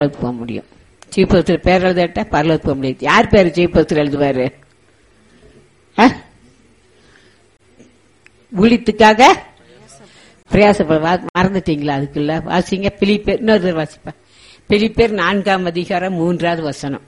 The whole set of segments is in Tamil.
பரலோகத்துக்கு போக முடியும் சீப்பத்தில் பேர் எழுதாட்டா பரலோகத்துக்கு போக முடியாது யார் பேர் சீப்பத்தில் எழுதுவாரு ஆ? ஊழியத்துக்காக பிரயாசப்பட வா- மறந்துட்டீங்களா அதுக்குள்ள வாசிங்க பிலிப்பேர் இன்னொரு தடவை வாசிப்பா பிலிப்பேர் நான்காம் அதிகாரம் மூன்றாவது வசனம்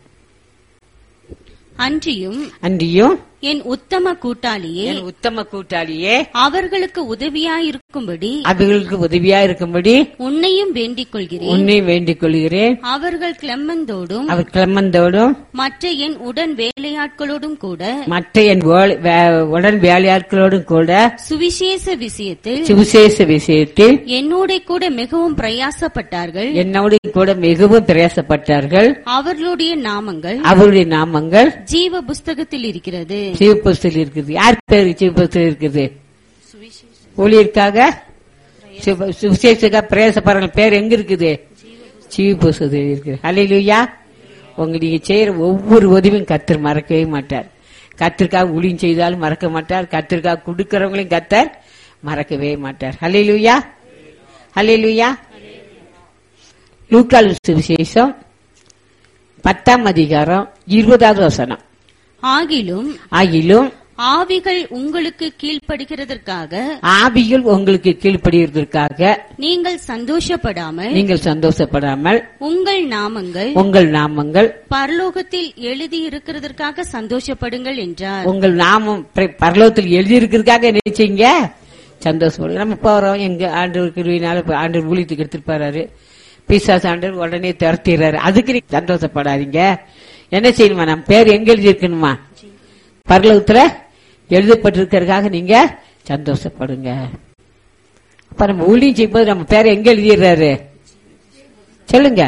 அன்றியும் அன்றியும் என் உத்தம கூட்டாளியே என் உத்தம கூட்டாளியே அவர்களுக்கு உதவியாயிருக்கும்படி அவர்களுக்கு உதவியா இருக்கும்படி உன்னையும் வேண்டிக் கொள்கிறேன் உன்னை வேண்டிக் கொள்கிறேன் அவர்கள் கிளம்மந்தோடும் அவர் கிளம்பந்தோடும் மற்ற என் உடன் வேலையாட்களோடும் கூட மற்ற என் வேலை- வே- உடன் வேலையாட்களோடும் கூட சுவிசேஷ விஷயத்தில் சுவிசேஷ விஷயத்தில் என்னோட கூட மிகவும் பிரயாசப்பட்டார்கள் என்னோடு கூட மிகவும் பிரயாசப்பட்டார்கள் அவர்களுடைய நாமங்கள் அவருடைய நாமங்கள் ஜீவ புஸ்தகத்தில் இருக்கிறது சிவபுஸ்தில் இருக்குது யார் பேரு சிவபுஸ்தில் இருக்குது ஊழியருக்காக சிவ- சுவிசேஷத்துக்காக பிரயாசப்படுற பேர் எங்க இருக்குது சிவபுஸ்தத்தில் இருக்குது அலையிலுயா உங்க நீங்க செய்யற ஒவ்வொரு உதவியும் கத்தர் மறக்கவே மாட்டார் கத்திற்காக ஊழியம் செய்தாலும் மறக்க மாட்டார் கத்திற்காக கொடுக்கறவங்களையும் கத்தர் மறக்கவே மாட்டார் அலையிலுயா அலையிலுயா லூக்கால் சுவிசேஷம் பத்தாம் அதிகாரம் இருபதாவது வசனம் ஆகிலும் ஆகிலும் ஆவிகள் உங்களுக்கு கீழ்ப்படுகிறதற்காக ஆவியில் உங்களுக்கு கீழ்ப்படிவதற்காக நீங்கள் சந்தோஷப்படாமல் நீங்கள் சந்தோஷப்படாமல் உங்கள் நாமங்கள் உங்கள் நாமங்கள் பரலோகத்தில் எழுதி இருக்கிறதற்காக சந்தோஷப்படுங்கள் என்றார் உங்கள் நாமம் பிர- பரலோகத்தில் எழுதியிருக்கிறதுக்காக நினைச்சீங்க சந்தோஷப்படு நம்ம போறோம் எங்க ஆண்டவர் கிருவினால இப்ப ஆண்டவர் ஊழியத்துக்கு எடுத்துட்டு பிசாஸ் ஆண்டவர் உடனே துரத்திடுறாரு அதுக்கு நீங்க சந்தோஷப்படாதீங்க என்ன செய்யணுமா நம்ம பேர் எங்க எழுதியிருக்கணுமா பரலோகத்துல எழுதப்பட்டிருக்கிறதுக்காக நீங்க சந்தோஷப்படுங்க அப்ப நம்ம ஊழியம் செய்யும்போது நம்ம பேரை எங்க எழுதிடுறாரு சொல்லுங்க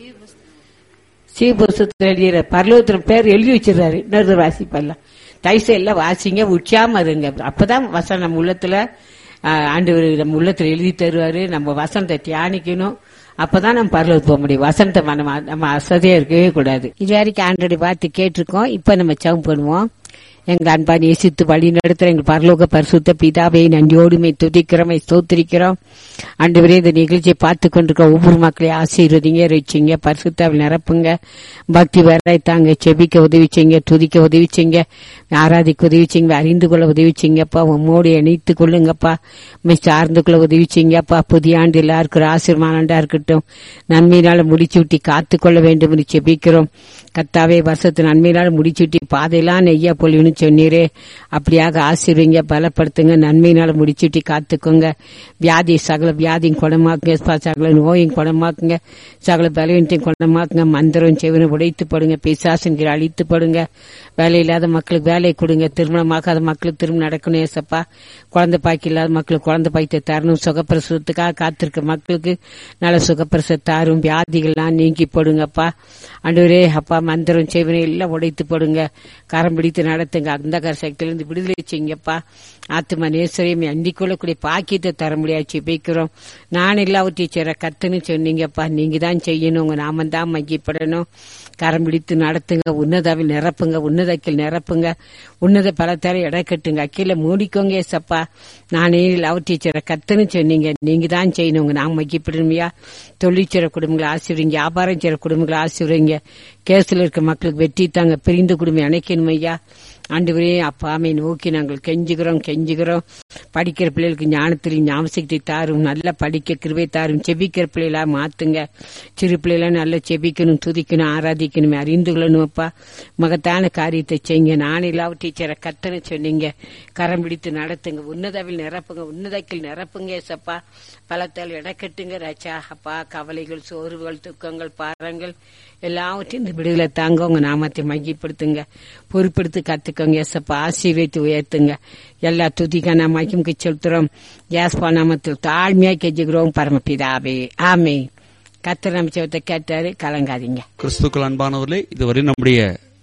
சீபுருஷத்துல எழுதிற பரலோகத்துல பேர் எழுதி வச்சிடறாரு இன்னொரு தடவை வாசிப்பெல்லாம் தைச எல்லாம் வாசிங்க உச்சாம இருங்க அப்பதான் வசனம் நம்ம உள்ளத்துல ஆஹ், ஆண்டவர் நம்ம உள்ளத்துல எழுதி தருவாரு நம்ம வசனத்தை தியானிக்கணும் அப்பதான் நம்ம பரலோகத்துக்கு போக முடியும் வசனத்தை நம்ம நம்ம அசதியா இருக்கவே கூடாது இது வரைக்கும் ஆண்டோட பார்த்து கேட்டிருக்கோம் இப்ப நம்ம சவம் பண்ணுவோம் எங்கள் அன்பா நேசித்து வழி நடத்துற எங்கள் பரலோக பரிசுத்த பிதாவை நன்றியோடுமை துதிக்கிறோமை ஸ்தோத்திரிக்கிறோம் ஆண்டவரே இந்த நிகழ்ச்சியை பார்த்து கொண்டிருக்க ஒவ்வொரு மக்களையும் ஆசீர்வதிங்க ரசிங்க பரிசுத்தாவில் நிரப்புங்க பக்தி வராய்த்தாங்க செபிக்க உதவி செய்யுங்க துதிக்க உதவி செய்யுங்க ஆராதிக்க உதவி செய்யுங்க அறிந்து கொள்ள உதவி செய்யுங்கப்பா உம்மோடு இணைத்து கொள்ளுங்கப்பா உம்மை சார்ந்து கொள்ள உதவி செய்யுங்கப்பா புதிய ஆண்டு எல்லாருக்கும் ஒரு ஆசீர்வாதா இருக்கட்டும் நன்மையினால முடிச்சு விட்டு காத்து கொள்ள வேண்டும் என்று செபிக்கிறோம் கத்தாவே வருஷத்து நன்மையினால முடிச்சு விட்டு பாதையெல்லாம் நெய்யா பொழிவுன்னு சொன்னீரே அப்படியாக ஆசீர்வீங்க பலப்படுத்துங்க நன்மையினால முடிச்சுட்டி காத்துக்கோங்க வியாதி சகல வியாதியும் குணமாக்குங்க ப- சகல நோயும் குணமாக்குங்க சகல பலவீனத்தையும் குணமாக்குங்க மந்திரம் செவனை உடைத்து படுங்க பிசாசன்கிற அழித்து படுங்க வேலை இல்லாத மக்களுக்கு வேலை கொடுங்க திருமணமாகாத மக்களுக்கு திருமணம் நடக்கணும் ஏசப்பா குழந்தை பாக்கி இல்லாத மக்களுக்கு குழந்தை பாய்த்த தரணும் சுகப்பிரசவத்துக்காக காத்திருக்க மக்களுக்கு நல்ல சுகப்பிரசவ தாரும் வியாதிகள்லாம் நீங்கி போடுங்கப்பா ஆண்டவரே அப்பா மந்திரம் செய்வனை எல்லாம் உடைத்து போடுங்க கரம் பிடித்து நடத்துங்க அந்த சக்தியிலிருந்து விடுதலை செய்யுங்கப்பா ஆத்மா நேசரையும் அண்டிக் கொள்ளக்கூடிய பாக்கியத்தை தர முடியாது ஜெபிக்கிறோம் நான் எல்லாவற்றையும் செய்ற கத்துன்னு சொன்னீங்கப்பா நீங்க தான் செய்யணும் உங்க நாம தான் மையப்படணும் கரம் பிடித்து நடத்துங்க உன்னதாவில் நிரப்புங்க உன்னதக்கில் நிரப்புங்க உன்னத பலத்தார எடை கட்டுங்க கீழே மூடிக்கோங்க ஏசப்பா நானே எல்லாவற்றையும் செய்ற கத்துன்னு சொன்னீங்க நீங்க தான் செய்யணும் உங்க நாம் மையப்படணுமையா தொழில் செய்ற குடும்பங்களை ஆசிரியங்க வியாபாரம் செய்ற குடும்பங்களை ஆசிரியங்க கேஸ்ல இருக்க மக்களுக்கு வெற்றி தாங்க பிரிந்து குடும்பம் அணைக்கணும் ஐயா ஆண்டவரே அப்பாமை நோக்கி நாங்கள் கெஞ்சுகிறோம் கெஞ்சுகிறோம் படிக்கிற பிள்ளைகளுக்கு ஞானத்திலையும் ஞாபகத்தை தாரும் நல்லா படிக்க கிருபை தாரும் செபிக்கிற பிள்ளைகளா மாத்துங்க சிறு பிள்ளைகளா நல்லா செபிக்கணும் துதிக்கணும் ஆராதிக்கணும் அறிந்து கொள்ளணும் அப்பா மகத்தான காரியத்தை செய்யுங்க நான் எல்லாவும் டீச்சரை கத்தனை சொன்னீங்க கரம் பிடித்து நடத்துங்க உன்னதவில் நிரப்புங்க உன்னதக்கில் நிரப்புங்க ஏசப்பா பலத்தால் இடக்கட்டுங்க ராஜா அப்பா கவலைகள் சோர்வுகள் துக்கங்கள் பாரங்கள் எல்லாவற்றையும் இந்த விடுதலை தாங்க உங்க நாமத்தை மையப்படுத்துங்க பொறுப்படுத்தி கத்துக்கோங்க ஏசப்பா ஆசீர்வதித்து உயர்த்துங்க எல்லா துதிக்க நாம் மகிமுக்கு செலுத்துறோம் ஏஸ்பா நாமத்தில் தாழ்மையா கெஞ்சுகிறோம் பரமபிதாவே ஆமே கத்திர அமைச்சவத்தை கேட்டாரு கலங்காதீங்க கிறிஸ்துக்கள் அன்பானவர்களே இதுவரை நம்முடைய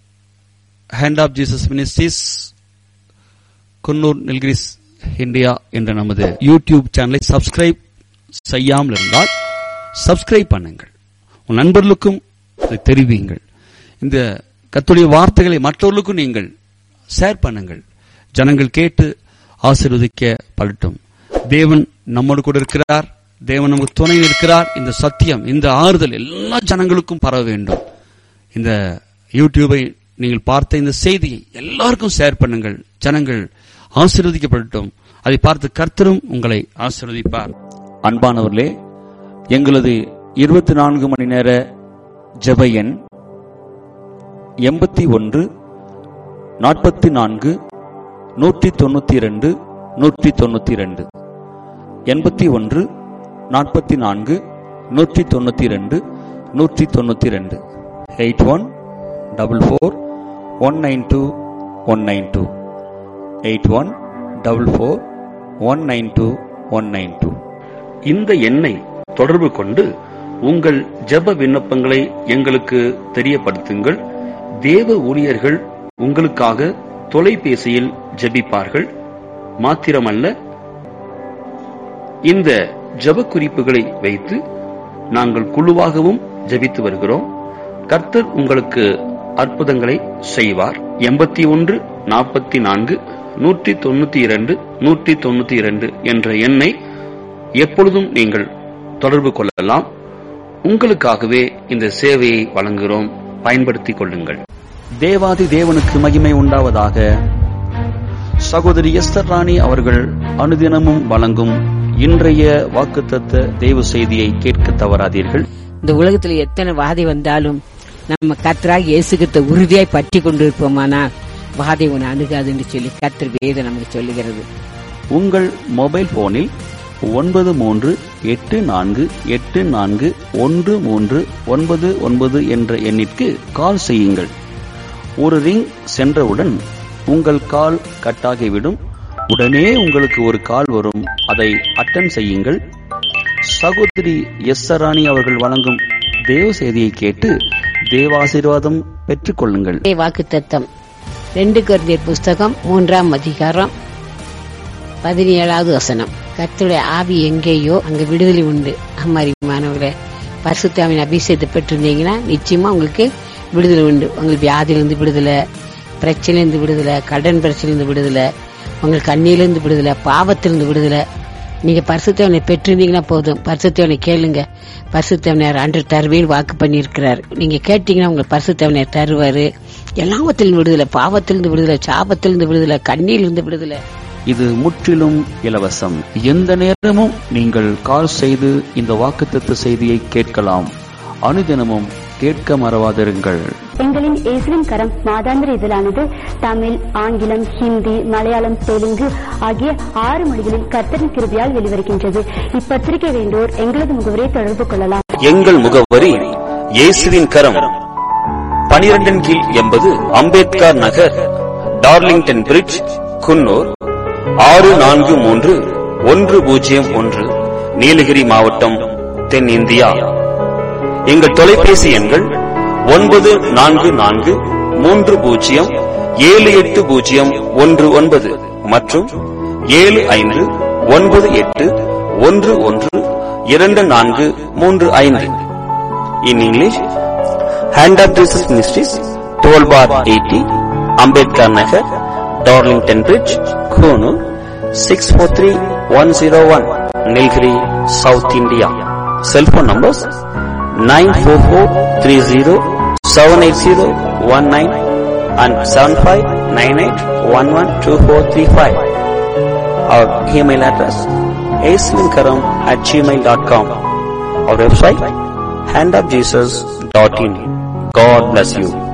hand of Jesus ministries Coonoor Nilgiris India என்ற நமது யூடியூப் சேனலை சப்ஸ்கிரைப் செய்யாமல் இருந்தால் சப்ஸ்கிரைப் பண்ணுங்கள் உன் நண்பர்களுக்கும் இதை தெரிவியுங்கள் இந்த கத்துடைய வார்த்தைகளை மற்றவர்களுக்கும் நீங்கள் ஷேர் பண்ணுங்கள் ஜனங்கள் கேட்டு ஆசீர்வதிக்க படட்டும் தேவன் நம்மோடு கூட இருக்கிறார் தேவன் நமக்கு துணை இருக்கிறார் இந்த சத்தியம் இந்த ஆறுதல் எல்லா ஜனங்களுக்கும் பரவ வேண்டும் இந்த யூடியூபை நீங்கள் பார்த்த இந்த செய்தியை எல்லாருக்கும் ஷேர் பண்ணுங்கள் ஜனங்கள் ஆசீர்வதிக்கப்படட்டும் அதை பார்த்து கர்த்தரும் உங்களை ஆசீர்வதிப்பார் அன்பானவர்களே எங்களது இருபத்தி நான்கு மணி நேர ஜெப எண் எண்பத்தி ஒன்று நாற்பத்தி நான்கு நூற்றி தொண்ணூத்தி இரண்டு நூற்றி தொண்ணூத்தி இரண்டு எண்பத்தி ஒன்று நாற்பத்தி நான்கு நூற்றி தொண்ணூத்தி இரண்டு நூற்றி தொண்ணூத்தி இரண்டு eight one double four one nine two one nine two eight one double four one nine two one nine two இந்த எண்ணை தொடர்பு கொண்டு உங்கள் ஜெப விண்ணப்பங்களை எங்களுக்கு தெரியப்படுத்துங்கள் தேவ ஊழியர்கள் உங்களுக்காக தொலைபேசியில் ஜெபிப்பார்கள் மாத்திரமல்ல இந்த ஜெப குறிப்புகளை வைத்து நாங்கள் குழுவாகவும் ஜெபித்து வருகிறோம் கர்த்தர் உங்களுக்கு அற்புதங்களை செய்வார் எண்பத்தி ஒன்று நாற்பத்தி நான்கு நூற்றி தொண்ணூத்தி இரண்டு நூற்றி தொண்ணூத்தி இரண்டு என்ற எண்ணை எப்பொழுதும் நீங்கள் தொடர்பு கொள்ளலாம் உங்களுக்காகவே இந்த சேவையை வழங்குகிறோம் பயன்படுத்திக் கொள்ளுங்கள் தேவாதி தேவனுக்கு மகிமை உண்டாவதாக சகோதரி எஸ்தர் ராணி அவர்கள் அனுதினமும் வழங்கும் இன்றைய வாக்குத்தத்த தேவ செய்தியை கேட்க தவறாதீர்கள் இந்த உலகத்துல எத்தனை வாதை வந்தாலும் நம்ம கர்த்தராக இயேசுகிட்ட உறுதியாய் பற்றி கொண்டிருப்போமானா வாதை உன்னை அணுகாதுன்னு சொல்லி கர்த்தர் வேதம் நமக்கு சொல்லுகிறது உங்கள் மொபைல் போனில் ஒன்பது மூன்று எட்டு நான்கு எட்டு நான்கு ஒன்று மூன்று ஒன்பது ஒன்பது என்ற எண்ணிற்கு கால் செய்யுங்கள் ஒரு ரிங் சென்றவுடன் உங்கள் கால் கட்டாகிவிடும் உடனே உங்களுக்கு ஒரு கால் வரும் அதை அட்டன் செய்யுங்கள் சகோதரி எஸ் ராணி அவர்கள் வழங்கும் தேவ செய்தியை கேட்டு தேவாசீர்வாதம் பெற்றுக்கொள்ளுங்கள் வாக்கு தத்தம் ரெண்டு கொரிந்தியர் புஸ்தகம் மூன்றாம் அதிகாரம் பதினேழாவது வசனம் கர்த்தருடைய ஆவி எங்கேயோ அங்க விடுதலை உண்டு அம்மாரி மாணவர்களே பரிசுத்தாவின் அபிஷேகத்தை பெற்றிருந்தீங்கன்னா நிச்சயமா உங்களுக்கு விடுதலை உண்டு உங்களுக்கு வியாதியிலிருந்து விடுதலை பிரச்சனையிலிருந்து விடுதலை கடன் பிரச்சனையிலிருந்து விடுதலை உங்களுக்கு கண்ணியிலிருந்து விடுதலை பாவத்திலிருந்து விடுதலை நீங்க பரிசுத்தவனை பெற்றிருந்தீங்கன்னா போதும் பரிசுத்தவனை கேளுங்க பரிசுத்தவனர் அன்று தருவேன் வாக்கு பண்ணியிருக்கிறார் நீங்க கேட்டீங்கன்னா உங்களுக்கு பரிசுத்தவனர் தருவாரு எல்லாவத்திலிருந்து விடுதலை பாவத்திலிருந்து விடுதலை சாபத்திலிருந்து விடுதலை கண்ணியிலிருந்து விடுதலை இது முற்றிலும் இலவசம் எந்த நேரமும் நீங்கள் கால் செய்து இந்த வாக்குத்தத்த செய்தியை கேட்கலாம் அனுதினமும் கேட்க மறவாதிருங்கள் எங்களின் இயேசுவின் கரம் மாதாந்திர இதழானது தமிழ் ஆங்கிலம் ஹிந்தி மலையாளம் தெலுங்கு ஆகிய ஆறு மொழிகளில் கர்த்தரின் கிருபியால் வெளிவருகின்றது இப்பத்திரிகை வேண்டோர் எங்களது முகவரை தொடர்பு கொள்ளலாம் எங்கள் முகவரி இயேசுவின் கரம் பனிரெண்டின் கீழ் எண்பது அம்பேத்கர் நகர் டார்லிங்டன் பிரிட்ஜ் குன்னூர் ஆறு நான்கு மூன்று ஒன்று பூஜ்ஜியம் ஒன்று நீலகிரி மாவட்டம் தென்னிந்தியா எங்கள் தொலைபேசி எண்கள் ஒன்பது நான்கு நான்கு மூன்று பூஜ்ஜியம் ஏழு எட்டு பூஜ்ஜியம் ஒன்று ஒன்பது மற்றும் ஏழு ஐந்து ஒன்பது எட்டு ஒன்று ஒன்று இரண்டு நான்கு மூன்று ஐந்து in English hand of Jesus ministries twelve bar eighty Ambedkar Nagar Darlington bridge Coonoor six four three one zero one Nilgiri south India cellphone numbers nine four four three zero seven eight zero one nine and seven five nine eight one one two four three five our email address ஏஸ்லின்கரம் at Gmail dot com our website handofjesus.in. God bless you.